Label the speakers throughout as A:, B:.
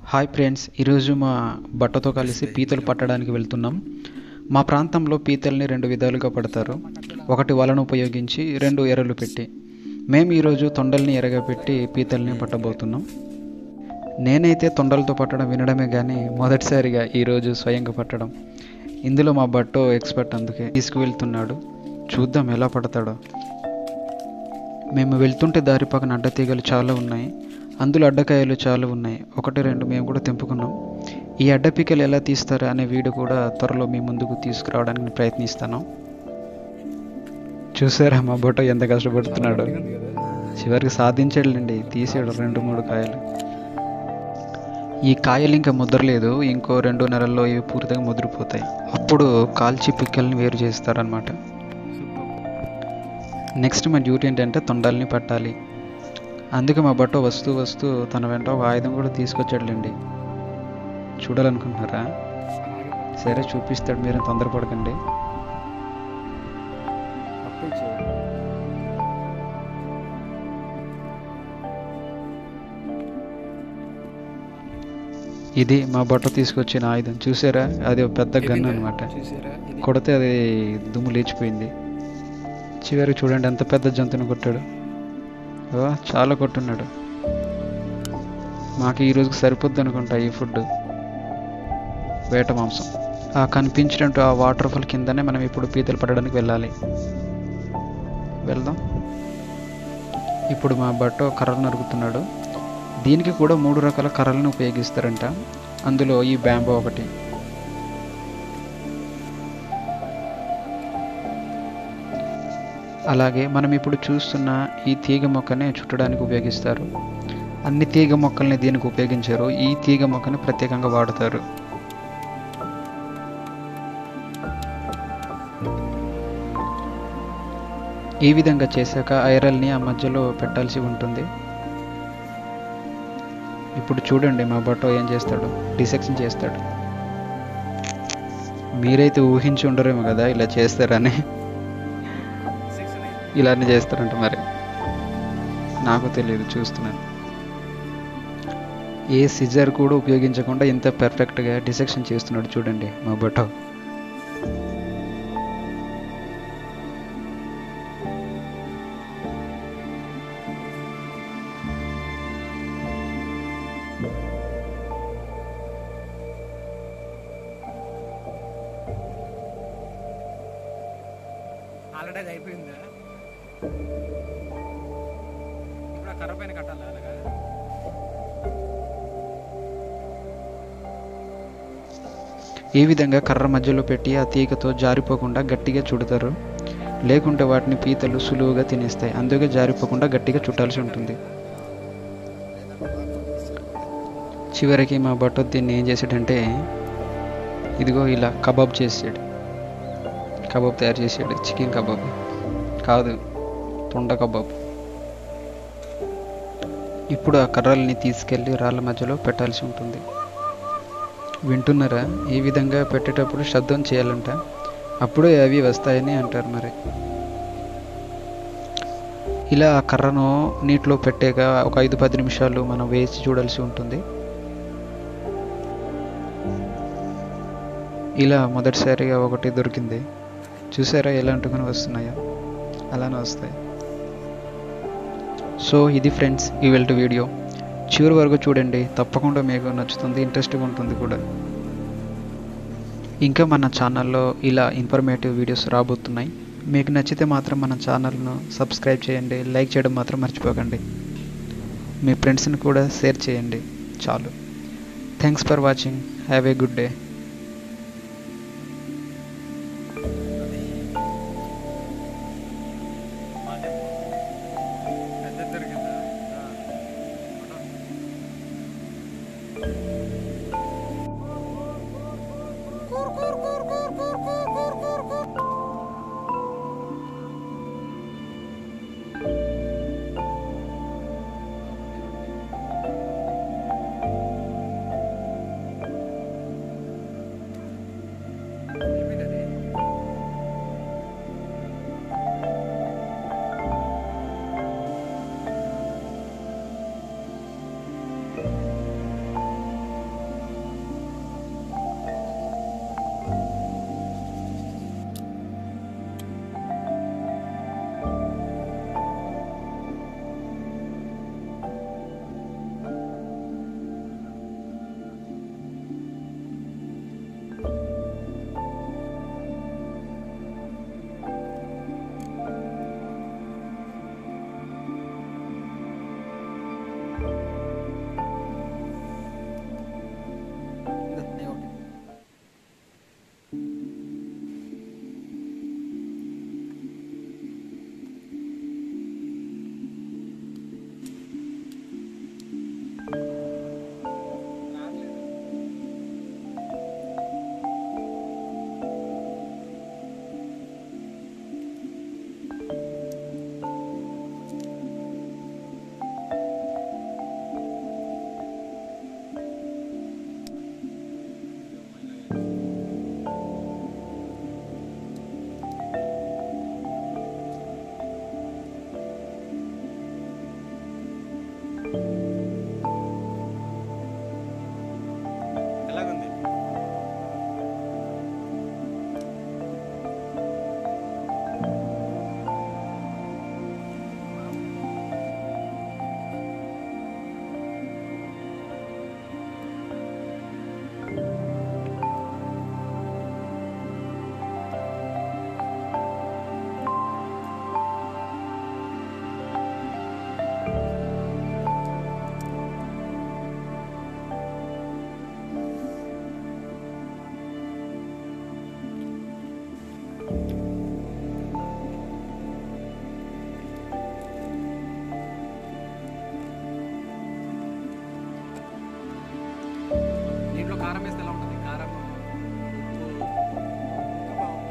A: Hi friends ఈరోజు మా బట్టతో కలిసి పీతలు పట్టడానికి వెళ్తున్నాం మా ప్రాంతంలో పీతల్ని రెండు విధాలుగా పడతారు ఒకటి వలను ఉపయోగించి రెండు ఎరలు పెట్టి మేము ఈరోజు తొండల్ని ఎరగా పెట్టి పీతల్ని పట్టబోతున్నాం నేనైతే తొండలతో పట్టడం వినడమే కానీ మొదటిసారిగా ఈరోజు స్వయంగా పట్టడం ఇందులో మా బట్టో ఎక్స్పర్ట్ అందుకే తీసుకువెళ్తున్నాడు చూద్దాం ఎలా పడతాడో మేము వెళ్తుంటే దారి పక్కన అడ్డతీగలు చాలా ఉన్నాయి అందులో అడ్డకాయలు చాలా ఉన్నాయి ఒకటి రెండు మేము కూడా తెంపుకున్నాం ఈ అడ్డపీకలు ఎలా తీస్తారు అనే వీడియో కూడా త్వరలో మీ ముందుకు తీసుకురావడానికి ప్రయత్నిస్తాను చూసారా మా బొట్ట ఎంత కష్టపడుతున్నాడు చివరికి సాధించాడులేండి తీసాడు రెండు మూడు కాయలు ఈ కాయలు ఇంకా ముద్రలేదు ఇంకో రెండు నెలల్లో ఇవి పూర్తిగా ముదిరిపోతాయి అప్పుడు కాల్చి పిక్కల్ని వేరు చేస్తారనమాట నెక్స్ట్ మా డ్యూటీ ఏంటంటే తొండాలని పట్టాలి అందుకే మా బట్ట వస్తూ వస్తూ తన వెంట ఒక ఆయుధం కూడా తీసుకొచ్చాడులేండి చూడాలనుకుంటున్నారా సరే చూపిస్తాడు మీరు తొందరపడకండి ఇది మా బట్ట తీసుకొచ్చిన ఆయుధం చూసారా అది ఒక పెద్ద గన్ అనమాట కొడితే అది దుమ్ము లేచిపోయింది చివరి చూడండి ఎంత పెద్ద జంతువుని కొట్టాడు ఓ చాలా కొట్టున్నాడు మాకు ఈ రోజుకి సరిపోద్ది అనుకుంటా ఈ ఫుడ్ వేట మాంసం ఆ కనిపించినట్టు ఆ వాటర్ ఫాల్ కిందనే మనం ఇప్పుడు పీతలు పడడానికి వెళ్ళాలి వెళ్దాం ఇప్పుడు మా బట్ట కర్రలు నరుకుతున్నాడు దీనికి కూడా మూడు రకాల కర్రలను ఉపయోగిస్తారంట అందులో ఈ బ్యాంబో ఒకటి అలాగే మనం ఇప్పుడు చూస్తున్న ఈ తీగ మొక్కనే చుట్టడానికి ఉపయోగిస్తారు అన్ని తీగ మొక్కల్ని దీనికి ఉపయోగించారు ఈ తీగ మొక్కని ప్రత్యేకంగా వాడతారు ఈ విధంగా చేశాక ఐరల్ని ఆ మధ్యలో పెట్టాల్సి ఉంటుంది ఇప్పుడు చూడండి మా బట్టో ఏం చేస్తాడు డిసెక్షన్ చేస్తాడు మీరైతే ఊహించి ఉండరేమో కదా ఇలా చేస్తారని ఇలానే చేస్తారంట మరి నాకు తెలియదు చూస్తున్నాను ఏ సిజర్ కూడా ఉపయోగించకుండా ఇంత పర్ఫెక్ట్గా డిసెక్షన్ చేస్తున్నాడు చూడండి మా బట్టో
B: ఆల్రెడీ అది అయిపోయిందా ఇప్పుడు ఆ కర్ర పైన కట్టాలి అలాగా
A: ఈ విధంగా కర్ర మధ్యలో పెట్టి ఆ తీగతో జారిపోకుండా గట్టిగా చుడతారు లేకుంటే వాటిని పీతలు సులువుగా తినేస్తాయి అందుకే జారిపోకుండా గట్టిగా చుట్టాల్సి ఉంటుంది చివరికి మా బట్ట దీన్ని ఏం చేసాడంటే ఇదిగో ఇలా కబాబ్ చేసాడు కబాబ్ తయారు చేసాడు చికెన్ కబాబ్ కాదు తొండ కబాబ్ ఇప్పుడు ఆ కర్రల్ని తీసుకెళ్ళి రాళ్ళ మధ్యలో పెట్టాల్సి ఉంటుంది వింటున్నారా ఈ విధంగా పెట్టేటప్పుడు శబ్దం చేయాలంట అప్పుడే అవి వస్తాయని అంటారు మరి ఇలా ఆ కర్రను నీటిలో పెట్టాక ఒక ఐదు పది నిమిషాలు మనం వేసి చూడాల్సి ఉంటుంది ఇలా మొదటిసారిగా ఒకటి దొరికింది చూసారా ఎలా అంటుకొని వస్తున్నాయో అలానే వస్తాయి సో ఇది ఫ్రెండ్స్ ఈ వెల్ట్ వీడియో చివరి వరకు చూడండి తప్పకుండా మీకు నచ్చుతుంది ఇంట్రెస్ట్గా ఉంటుంది కూడా ఇంకా మన ఛానల్లో ఇలా ఇన్ఫర్మేటివ్ వీడియోస్ రాబోతున్నాయి మీకు నచ్చితే మాత్రం మన ఛానల్ను సబ్స్క్రైబ్ చేయండి లైక్ చేయడం మాత్రం మర్చిపోకండి మీ ఫ్రెండ్స్ని కూడా షేర్ చేయండి చాలు thanks for watching have a good day
B: పెద్ద దొరికిందా కారం వేస్తే ఎలా ఉంటుంది కారం ఉప్పు ఇంకా బాగుంటుంది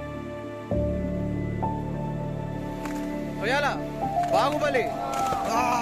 C: రొయ్యాల బాగుబలి ఆ!